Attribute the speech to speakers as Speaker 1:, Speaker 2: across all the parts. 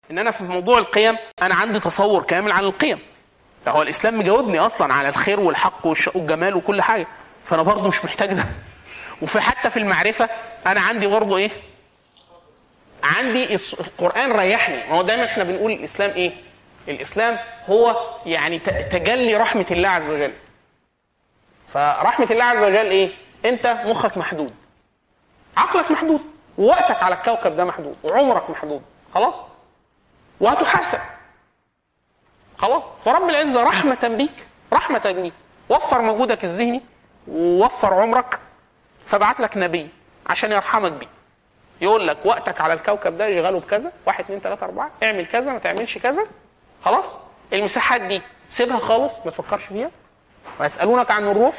Speaker 1: ان انا في موضوع القيم انا عندي تصور كامل عن القيم هو الاسلام مجاوبني اصلا على الخير والحق والش- والجمال وكل حاجه فانا برضه مش محتاج ده وفي حتى في المعرفه انا عندي برضه ايه عندي الس- القران ريحني ما هو دايما احنا بنقول الاسلام ايه الاسلام هو يعني ت- تجلي رحمه الله عز وجل فرحمه الله عز وجل ايه انت مخك محدود عقلك محدود ووقتك على الكوكب ده محدود وعمرك محدود خلاص وهتحاسب خلاص فرب العزه رحمه بيك رحمه بيك وفر مجهودك الذهني ووفر عمرك فبعت لك نبي عشان يرحمك بيه يقول لك وقتك على الكوكب ده اشغله بكذا واحد اتنين تلاته اربعه اعمل كذا ما تعملش كذا خلاص المساحات دي سيبها خالص ما تفكرش فيها ويسالونك عن الروح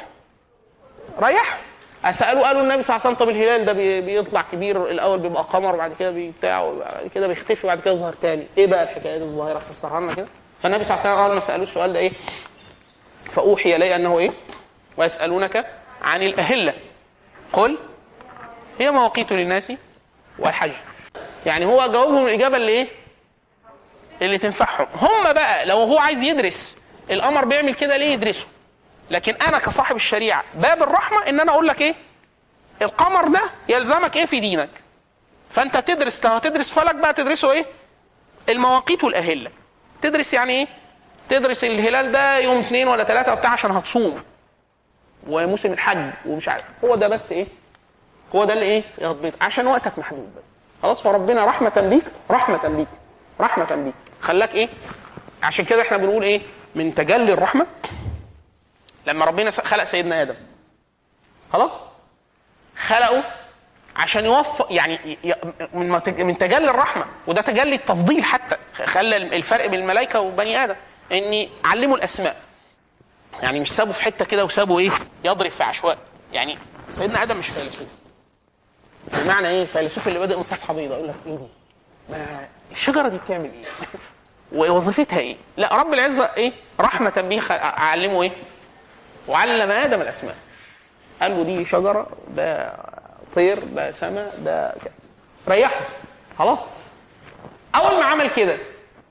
Speaker 1: ريح سالوا قالوا النبي صلى الله عليه وسلم طب الهلال ده بي- بيطلع كبير الاول بيبقى قمر وبعد كده بتاع وبعد كده بيختفي وبعد كده يظهر تاني ايه بقى الحكايه دي الظاهره فسرها لنا كده فالنبي صلى الله عليه وسلم اول ما سالوه السؤال ده ايه فاوحي الي انه ايه ويسالونك عن الاهله قل هي مواقيت للناس والحج يعني هو جاوبهم الاجابه اللي ايه اللي تنفعهم هم بقى لو هو عايز يدرس القمر بيعمل كده ليه يدرسه لكن انا كصاحب الشريعه باب الرحمه ان انا اقول لك ايه القمر ده يلزمك ايه في دينك فانت تدرس لو هتدرس فلك بقى تدرسه ايه المواقيت والاهله تدرس يعني ايه تدرس الهلال ده يوم اثنين ولا ثلاثه وبتاع عشان هتصوم وموسم الحج ومش عارف هو ده بس ايه هو ده اللي ايه يضبط عشان وقتك محدود بس خلاص فربنا رحمه بيك رحمه بيك رحمه بيك خلاك ايه عشان كده احنا بنقول ايه من تجلي الرحمه لما ربنا خلق سيدنا ادم خلاص خلقه عشان يوفق يعني ي- ي- من من تجلي الرحمه وده تجلي التفضيل حتى خلى الفرق بين الملائكه وبني ادم اني علموا الاسماء يعني مش سابوا في حته كده وسابوا ايه يضرب في عشواء يعني سيدنا ادم مش فيلسوف بمعنى ايه الفيلسوف اللي بادئ من صفحه بيضاء يقول لك ايه دي ما الشجره دي بتعمل ايه ووظيفتها ايه لا رب العزه ايه رحمه به خ- علمه ايه وعلم ادم الاسماء قال له دي شجره ده طير ده سماء ده كده. ريحه خلاص اول ما عمل كده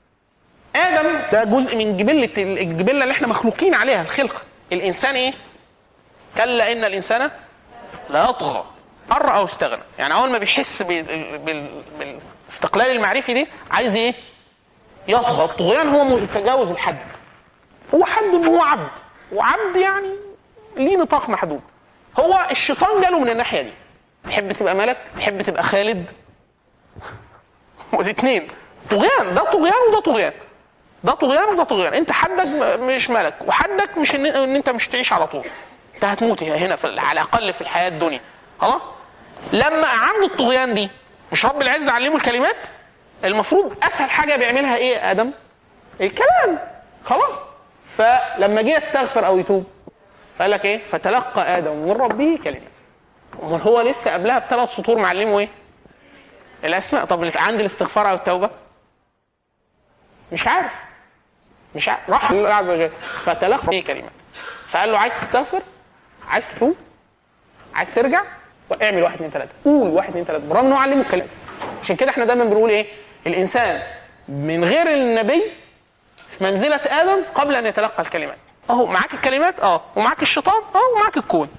Speaker 1: ادم ده جزء من جبله الجبله اللي احنا مخلوقين عليها الخلقه الانسان ايه كلا ان الانسان لا يطغى ان رأى استغنى يعني اول ما بيحس بال- بال- بالاستقلال المعرفي دي عايز ايه يطغى الطغيان هو متجاوز الحد هو حد ان هو عبد وعبد يعني ليه نطاق محدود هو الشيطان جاله من الناحيه دي تحب تبقى ملك تحب تبقى خالد والاثنين طغيان ده طغيان وده طغيان ده طغيان وده طغيان انت حدك مش ملك وحدك مش ان, إن انت مش تعيش على طول انت هتموت هنا في على الاقل في الحياه الدنيا خلاص لما عنده الطغيان دي مش رب العزه علمه الكلمات المفروض اسهل حاجه بيعملها ايه يا ادم الكلام خلاص فلما جه يستغفر او يتوب قال لك ايه فتلقى ادم من ربه كلمات امال هو لسه قبلها بثلاث سطور معلمه ايه الاسماء طب اللي عند الاستغفار او التوبه مش عارف مش عارف راح لله عز وجل فتلقى به كلمات فقال له عايز تستغفر عايز تتوب عايز ترجع اعمل واحد اثنين ثلاثه قول واحد اثنين ثلاثه برغم انه علمه الكلام عشان كده احنا دايما بنقول ايه الانسان من غير النبي في منزله ادم قبل ان يتلقى الكلمات اهو معاك الكلمات اه ومعاك الشيطان اه ومعاك الكون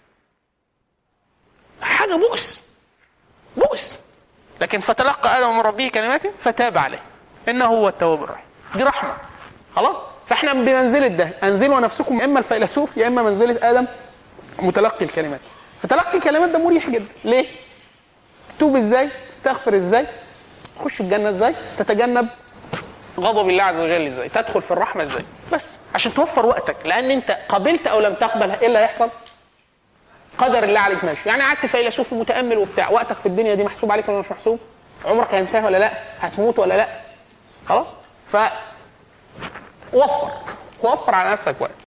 Speaker 1: حاجه بؤس بؤس لكن فتلقى ادم من ربه كلمات فتاب عليه انه هو التواب الرحيم دي رحمه خلاص فاحنا بمنزله ده انزلوا نفسكم يا اما الفيلسوف يا اما منزله ادم متلقي الكلمات فتلقي الكلمات ده مريح جدا ليه؟ تتوب ازاي؟ تستغفر ازاي؟ تخش الجنه ازاي؟ تتجنب غضب الله عز وجل ازاي؟ تدخل في الرحمه ازاي؟ بس عشان توفر وقتك لان انت قبلت او لم تقبل ايه اللي هيحصل؟ قدر الله عليك ماشي يعني قعدت فيلسوف ومتامل وبتاع وقتك في الدنيا دي محسوب عليك ولا مش محسوب؟ عمرك هينتهي ولا لا؟ هتموت ولا لا؟ خلاص؟ ف وفر وفر على نفسك وقت